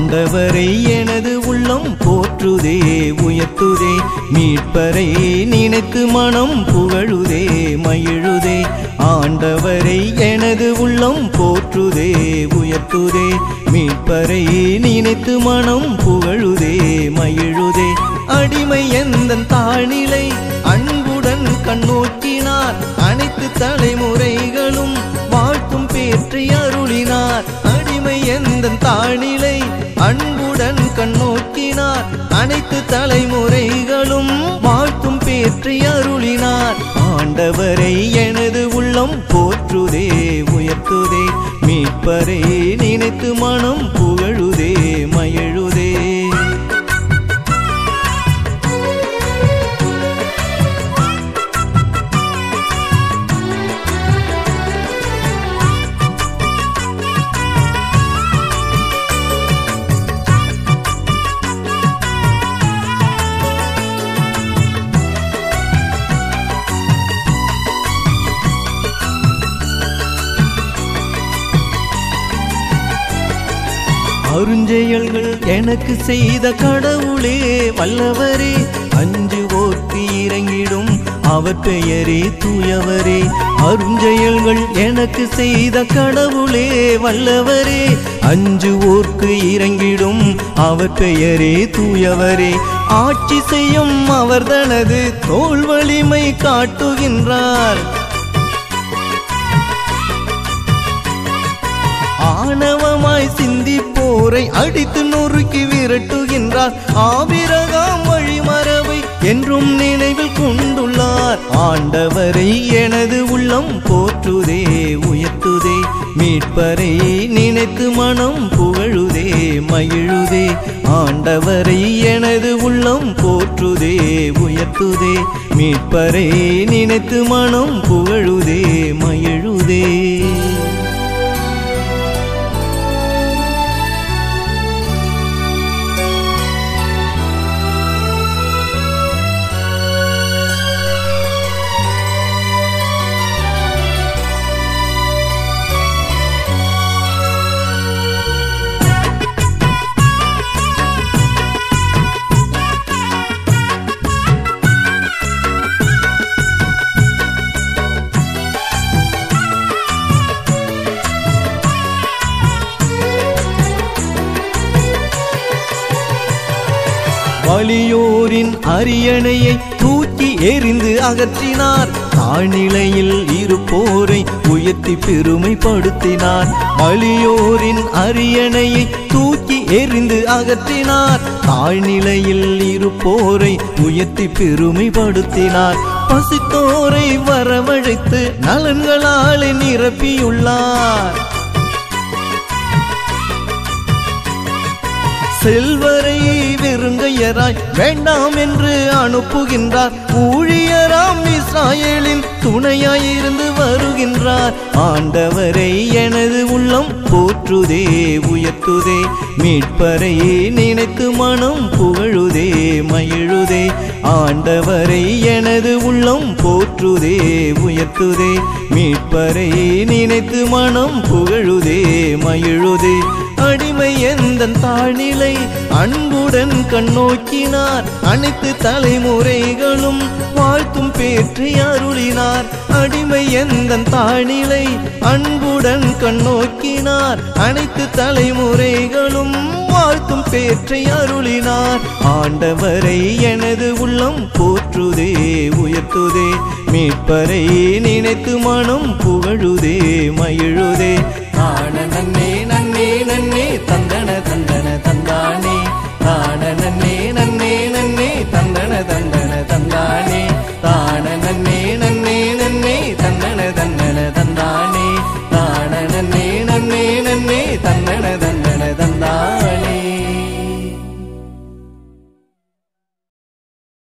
ஆண்டவரை எனது உள்ளம் போற்றுதே உயர்த்துதே மீட்பரை நினைத்து மனம் புகழுதே மகிழுதே ஆண்டவரை எனது உள்ளம் போற்றுதே உயர்த்துதே மீட்பரை நினைத்து மனம் புகழுதே மகிழுதே அடிமை எந்தன் தாழ்நிலை அன்புடன் கண்ணோக்கினார் அனைத்து தலைமுறைகளும் வாழ்த்தும் பேற்றி அருளினார் அடிமை எந்தன் தாழ்நிலை அன்புடன் கண்ணோக்கினார் அனைத்து தலைமுறைகளும் வாழ்த்தும் பேற்றி அருளினார் ஆண்டவரை எனது உள்ளம் போற்றுதே உயர்த்துதே மீட்பரை நினைத்து மனம் புகழுதே மகிழுதே அருஞ்செயல்கள் எனக்கு செய்த கடவுளே வல்லவரே அஞ்சுவோர்க்கு இறங்கிடும் அவர் பெயரே தூயவரே அருஞ்செயல்கள் எனக்கு செய்த கடவுளே வல்லவரே அஞ்சுவோர்க்கு இறங்கிடும் அவர் பெயரே தூயவரே ஆட்சி செய்யும் அவர் தனது தோல் வலிமை காட்டுகின்றார் ஆணவமாய் சிந்திப்போரை அடித்து நொறுக்கி விரட்டுகின்றார் ஆபிரகாம் வழிமரபை என்றும் நினைவில் கொண்டுள்ளார் ஆண்டவரை எனது உள்ளம் போற்றுதே உயர்த்துதே மீட்பரை நினைத்து மனம் புகழுதே மகிழுதே ஆண்டவரை எனது உள்ளம் போற்றுதே உயர்த்துதே மீட்பரை நினைத்து மனம் புகழுதே மகிழுதே வலியோரின் அரியணையை தூக்கி எறிந்து அகற்றினார் தாழ்நிலையில் இருப்போரை உயர்த்தி பெருமைப்படுத்தினார் வலியோரின் அரியணையை தூக்கி எறிந்து அகற்றினார் தாழ்நிலையில் இருப்போரை உயர்த்தி பெருமைப்படுத்தினார் பசித்தோரை வரவழைத்து நலன்களாலே நிரப்பியுள்ளார் செல்வரை வெறுங்கையராய் வேண்டாம் என்று அனுப்புகின்றார் ஊழியராம் இஸ்ராயேலின் துணையாயிருந்து வருகின்றார் ஆண்டவரை எனது உள்ளம் போற்றுதே உயர்த்துதே மீட்பரை நினைத்து மனம் புகழுதே மகிழுதே ஆண்டவரை எனது உள்ளம் போற்றுதே உயர்த்துதே மீட்பரை நினைத்து மனம் புகழுதே மகிழுதே அடிமை எந்தன் தாழ்நிலை அன்புடன் கண்ணோக்கினார் அனைத்து தலைமுறைகளும் வாழ்த்தும் பேற்றி அருளினார் அடிமை எந்தன் தாழ்நிலை அன்புடன் கண்ணோக்கினார் அனைத்து தலைமுறைகளும் வாழ்த்தும் பேற்றை அருளினார் ஆண்டவரை எனது உள்ளம் போற்றுதே உயர்த்துதே மீட்பரை நினைத்து மனம் புகழுதே மகிழுதே ஆன நன்னே நன்னே நன்னே